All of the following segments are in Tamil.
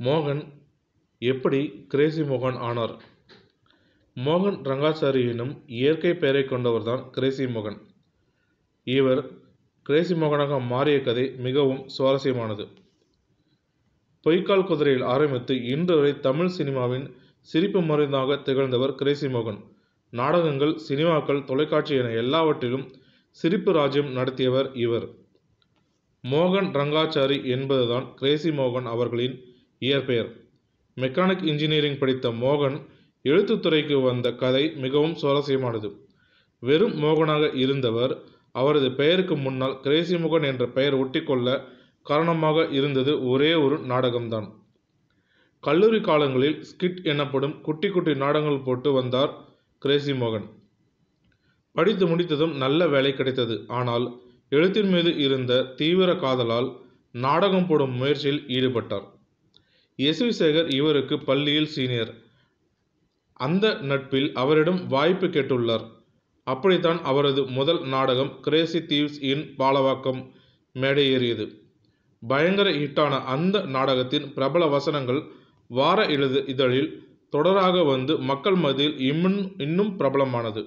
மோகன் எப்படி கிரேசி மோகன் ஆனார் மோகன் ரங்காச்சாரி எனும் இயற்கை பெயரைக் கொண்டவர்தான் கிரேசி மோகன் இவர் கிரேசி மோகனாக மாறிய கதை மிகவும் சுவாரஸ்யமானது பொய்க்கால் குதிரையில் ஆரம்பித்து இன்று வரை தமிழ் சினிமாவின் சிரிப்பு மருந்தாக திகழ்ந்தவர் கிரேசி மோகன் நாடகங்கள் சினிமாக்கள் தொலைக்காட்சி என எல்லாவற்றிலும் சிரிப்பு ராஜ்யம் நடத்தியவர் இவர் மோகன் ரங்காச்சாரி என்பதுதான் கிரேசி மோகன் அவர்களின் இயற்பெயர் மெக்கானிக் இன்ஜினியரிங் படித்த மோகன் எழுத்துத்துறைக்கு வந்த கதை மிகவும் சுவாரஸ்யமானது வெறும் மோகனாக இருந்தவர் அவரது பெயருக்கு முன்னால் கிரேசி மோகன் என்ற பெயர் ஒட்டிக்கொள்ள காரணமாக இருந்தது ஒரே ஒரு நாடகம்தான் கல்லூரி காலங்களில் ஸ்கிட் எனப்படும் குட்டி குட்டி நாடகங்கள் போட்டு வந்தார் கிரேசி மோகன் படித்து முடித்ததும் நல்ல வேலை கிடைத்தது ஆனால் எழுத்தின் மீது இருந்த தீவிர காதலால் நாடகம் போடும் முயற்சியில் ஈடுபட்டார் எஸ் வி சேகர் இவருக்கு பள்ளியில் சீனியர் அந்த நட்பில் அவரிடம் வாய்ப்பு கேட்டுள்ளார் அப்படித்தான் அவரது முதல் நாடகம் கிரேசி தீவ்ஸ் இன் பாலவாக்கம் மேடையேறியது பயங்கர ஹிட்டான அந்த நாடகத்தின் பிரபல வசனங்கள் வார எழுது இதழில் தொடராக வந்து மக்கள் மத்தியில் இன்னும் இன்னும் பிரபலமானது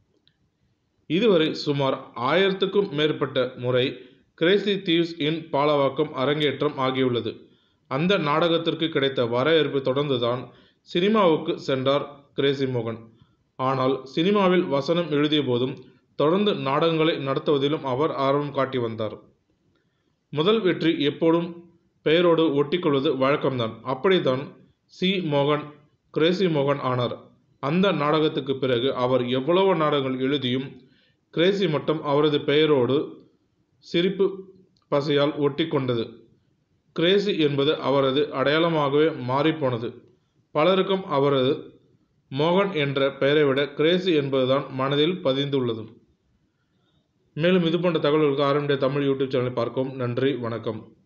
இதுவரை சுமார் ஆயிரத்துக்கும் மேற்பட்ட முறை கிரேசி தீவ்ஸ் இன் பாலவாக்கம் அரங்கேற்றம் ஆகியுள்ளது அந்த நாடகத்திற்கு கிடைத்த வரவேற்பு தொடர்ந்துதான் சினிமாவுக்கு சென்றார் கிரேசி மோகன் ஆனால் சினிமாவில் வசனம் எழுதிய போதும் தொடர்ந்து நாடகங்களை நடத்துவதிலும் அவர் ஆர்வம் காட்டி வந்தார் முதல் வெற்றி எப்போதும் பெயரோடு ஒட்டிக்கொள்வது வழக்கம்தான் அப்படித்தான் சி மோகன் கிரேசி மோகன் ஆனார் அந்த நாடகத்துக்கு பிறகு அவர் எவ்வளவு நாடகங்கள் எழுதியும் கிரேசி மட்டும் அவரது பெயரோடு சிரிப்பு பசையால் ஒட்டி கொண்டது கிரேசி என்பது அவரது அடையாளமாகவே மாறிப்போனது பலருக்கும் அவரது மோகன் என்ற பெயரை விட கிரேசி என்பதுதான் மனதில் பதிந்துள்ளது மேலும் இது போன்ற தகவல்களுக்கு ஆரம்பிய தமிழ் யூடியூப் சேனலை பார்க்கவும் நன்றி வணக்கம்